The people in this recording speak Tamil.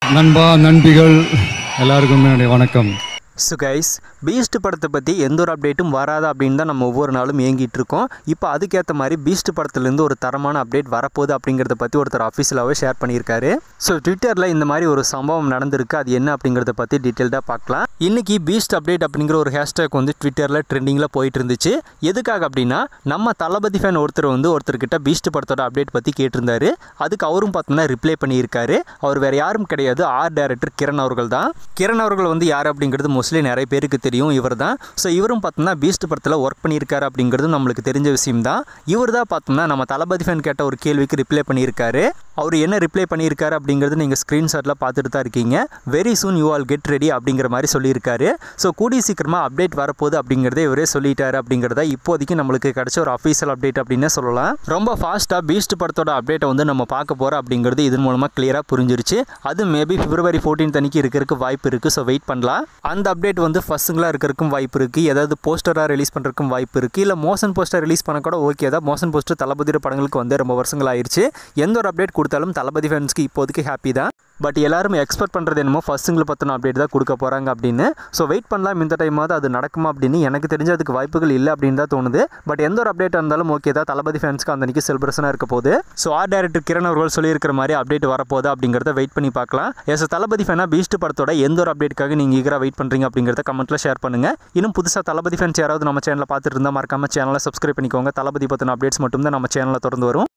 நண்பா நண்பிகள் எல்லாருக்கும் என்னுடைய வணக்கம் ஸோ கைஸ் பீஸ்ட் படத்தை பற்றி எந்த ஒரு அப்டேட்டும் வராது அப்படின்னு தான் நம்ம ஒவ்வொரு நாளும் ஏங்கிட்டு இருக்கோம் இப்போ அதுக்கேற்ற மாதிரி பீஸ்ட் படத்துலேருந்து ஒரு தரமான அப்டேட் வரப்போகுது அப்படிங்கிறத பற்றி ஒருத்தர் அஃபீஷியலாகவே ஷேர் பண்ணியிருக்காரு ஸோ ட்விட்டரில் இந்த மாதிரி ஒரு சம்பவம் நடந்திருக்கு அது என்ன அப்படிங்கிறத பற்றி டீட்டெயில்டாக பார்க்கலாம் இன்றைக்கி பீஸ்ட் அப்டேட் அப்படிங்கிற ஒரு ஹேஷ்டேக் வந்து ட்விட்டரில் ட்ரெண்டிங்கில் போயிட்டு இருந்துச்சு எதுக்காக அப்படின்னா நம்ம தளபதி ஃபேன் ஒருத்தர் வந்து ஒருத்தர்கிட்ட பீஸ்ட் படத்தோட அப்டேட் பற்றி கேட்டிருந்தாரு அதுக்கு அவரும் பார்த்தோம்னா ரிப்ளை பண்ணியிருக்காரு அவர் வேறு யாரும் கிடையாது ஆர் டைரக்டர் கிரண் அவர்கள் தான் கிரண் அவர்கள் வந்து யார் அப்படிங்கிறது மோஸ்ட்லி நிறைய பேருக்கு தெரியும் இவர் தான் ஸோ இவரும் பார்த்தோம்னா பீஸ்ட் படத்தில் ஒர்க் பண்ணியிருக்காரு அப்படிங்கிறது நம்மளுக்கு தெரிஞ்ச விஷயம் தான் இவர் தான் பார்த்தோம்னா நம்ம தளபதி ஃபேன் கேட்ட ஒரு கேள்விக்கு ரிப்ளை பண்ணியிருக்காரு அவர் என்ன ரிப்ளை பண்ணியிருக்காரு அப்படிங்கிறது நீங்கள் ஸ்க்ரீன்ஷாட்டில் பார்த்துட்டு தான் இருக்கீங்க very soon you all get ready அப்படிங்கிற மாதிரி சொல்லியிருக்காரு ஸோ கூடிய சீக்கிரமாக அப்டேட் வரப்போகுது அப்படிங்கிறதே இவரே சொல்லிட்டாரு அப்படிங்கிறத இப்போதைக்கு நம்மளுக்கு கிடைச்ச ஒரு அஃபீஷியல் அப்டேட் அப்படின்னே சொல்லலாம் ரொம்ப ஃபாஸ்ட்டாக பீஸ்ட் படத்தோட அப்டேட்டை வந்து நம்ம பார்க்க போகிறோம் அப்படிங்கிறது இதன் மூலமாக கிளியராக புரிஞ்சிருச்சு அது மேபி பிப்ரவரி ஃபோர்டீன் அன்னைக்கு இருக்கிறதுக்கு வாய்ப்பு இருக்குது ஸோ வெயிட் பண்ணலாம் அந்த அப்டேட் வந்து ஃபஸ்ட்டுங்களாக இருக்கிறதுக்கும் வாய்ப்பு இருக்குது ஏதாவது போஸ்டராக ரிலீஸ் பண்ணுறதுக்கும் வாய்ப்பு இருக்குது இல்லை மோஷன் போஸ்டர் ரிலீஸ் பண்ண கூட ஓகே தான் மோஷன் போஸ்டர் தளபதியோட படங்களுக்கு வந்து ரொம்ப வருஷங்கள் ஆயிடுச்சு எந்த ஒரு அப்டேட் கொடுத்தாலும் தளபதி ஃபேன்ஸ்க்கு இப்போதைக்கு ஹாப்பி தான் பட் எல்லாரும் எக்ஸ்பெக்ட் பண்ணுறது என்னமோ ஃபர்ஸ்ட் சிங்கிள் பற்றின அப்டேட் தான் கொடுக்க போகிறாங்க அப்படின்னு ஸோ வெயிட் பண்ணலாம் இந்த டைமாவது அது நடக்குமா அப்படின்னு எனக்கு தெரிஞ்ச அதுக்கு வாய்ப்புகள் இல்லை அப்படின்னு தான் தோணுது பட் எந்த ஒரு அப்டேட் இருந்தாலும் ஓகே தான் தளபதி ஃபேன்ஸ்க்கு அந்த அன்றைக்கி செலிப்ரேஷனாக இருக்க போகுது ஸோ ஆர் டேரக்டர் கிரண் அவர்கள் சொல்லியிருக்கிற மாதிரி அப்டேட் வரப்போகுது அப்படிங்கிறத வெயிட் பண்ணி பார்க்கலாம் எஸ் தளபதி ஃபேனாக பீஸ்ட் படத்தோட எந்த ஒரு அப்டேட்டுக்காக நீங்கள் ஈகராக வெயிட் பண்ணுறீங்க அப்படிங்கிறத கமெண்ட்டில் ஷேர் பண்ணுங்கள் இன்னும் புதுசாக தளபதி ஃபேன்ஸ் யாராவது நம்ம சேனலில் பார்த்துட்டு இருந்தால் மறக்காம சேனலை சப்ஸ்கிரைப் பண்ணிக்கோங்க தளபதி பற்றின அப்டேட்ஸ் மட்டும் தான் நம்ம சேனலில் தொடர்ந்து வரும்